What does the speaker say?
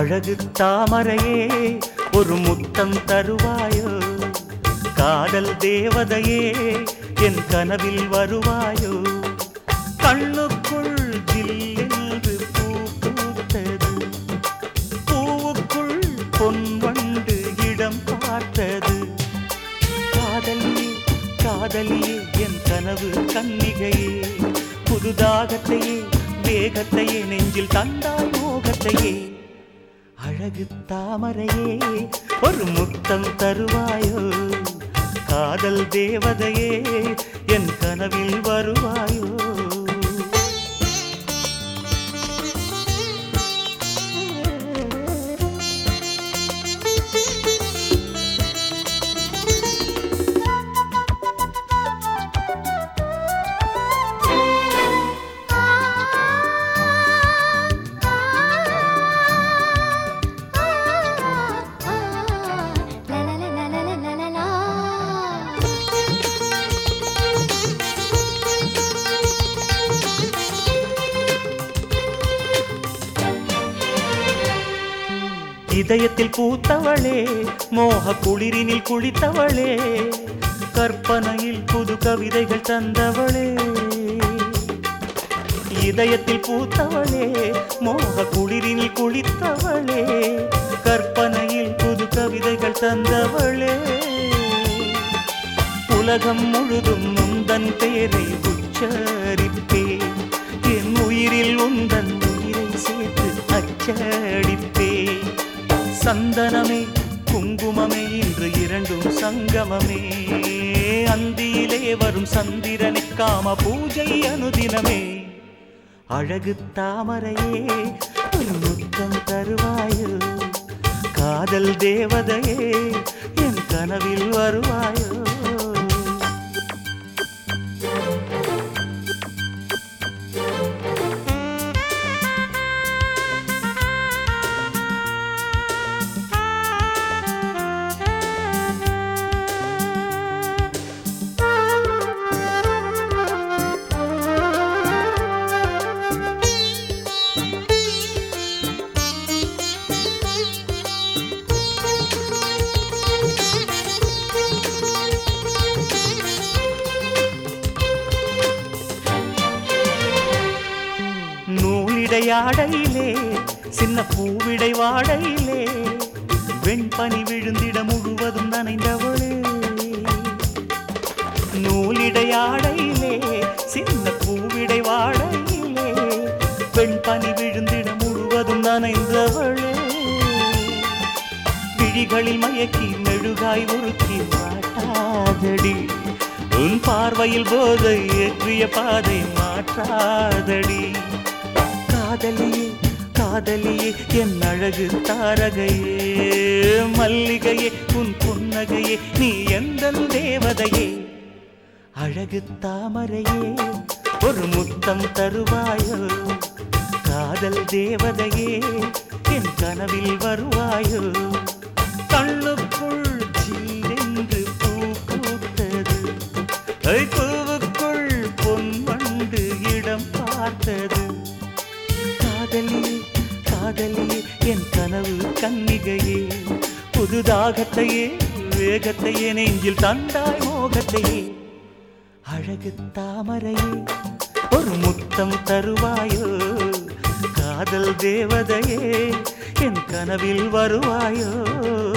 அழகு தாமரையே ஒரு முத்தம் தருவாயோ காதல் தேவதையே என் கனவில் வருவாயோ கண்ணுக்குள் ஜில்லென்று பூ பூத்தது பூவுக்குள் பொன்வண்டு இடம் பார்த்தது காதலியே காதலியே என் கனவு கன்னிகையே புதுதாகத்தையே வேகத்தையே நெஞ்சில் தந்தாய் மோகத்தையே அழகு தாமரையே ஒரு முத்தம் தருவாயோ காதல் தேவதையே என் கனவில் வருவாயோ இதயத்தில் பூத்தவளே மோக குளிரினில் குளித்தவளே கற்பனையில் புது கவிதைகள் தந்தவளே இதயத்தில் பூத்தவளே மோக குளிரினில் குளித்தவளே கற்பனையில் புது கவிதைகள் தந்தவளே உலகம் முழுதும் உந்தன் பேரை உச்சரிப்பேன் என் உயிரில் உந்தன் உயிரை சேர்த்து அச்சடிப்பேன் சந்தனமே குங்குமமே இன்று இரண்டும் சங்கமமே அந்தியிலே வரும் சந்திரனை காம பூஜை அனுதினமே அழகு தாமரையே ஒரு முத்தம் தருவாயோ காதல் தேவதையே என் கனவில் வருவாயோ நூலிடையாடையிலே சின்ன பூவிடை வாடையிலே வெண்பனி விழுந்திட முழுவதும் நனைந்தவளே நூலிடையாடையிலே சின்ன பூவிடை வாடையிலே வெண்பனி விழுந்திட முழுவதும் நனைந்தவளே விழிகளில் மயக்கி மெழுகாய் உருக்கி மாட்டாதடி உன் பார்வையில் போதை ஏற்றிய பாதை மாற்றாதடி காதலியே காதலியே என் அழகு தாரகையே மல்லிகையே உன் புன்னகையே நீ எந்த தேவதையே அழகு தாமரையே ஒரு முத்தம் தருவாயோ காதல் தேவதையே என் கனவில் வருவாயோ கண்ணுக்குள் ஜில்லென்று பூ பூத்தது ஐ, பூவுக்குள் பொன் வண்டு இடம் பார்த்தது காதலியே காதலியே என் கனவு கன்னிகையே புதுதாகத்தையே வேகத்தையே நெஞ்சில் தந்தாய் மோகத்தையே அழகு தாமரையே ஒரு முத்தம் தருவாயோ காதல் தேவதையே என் கனவில் வருவாயோ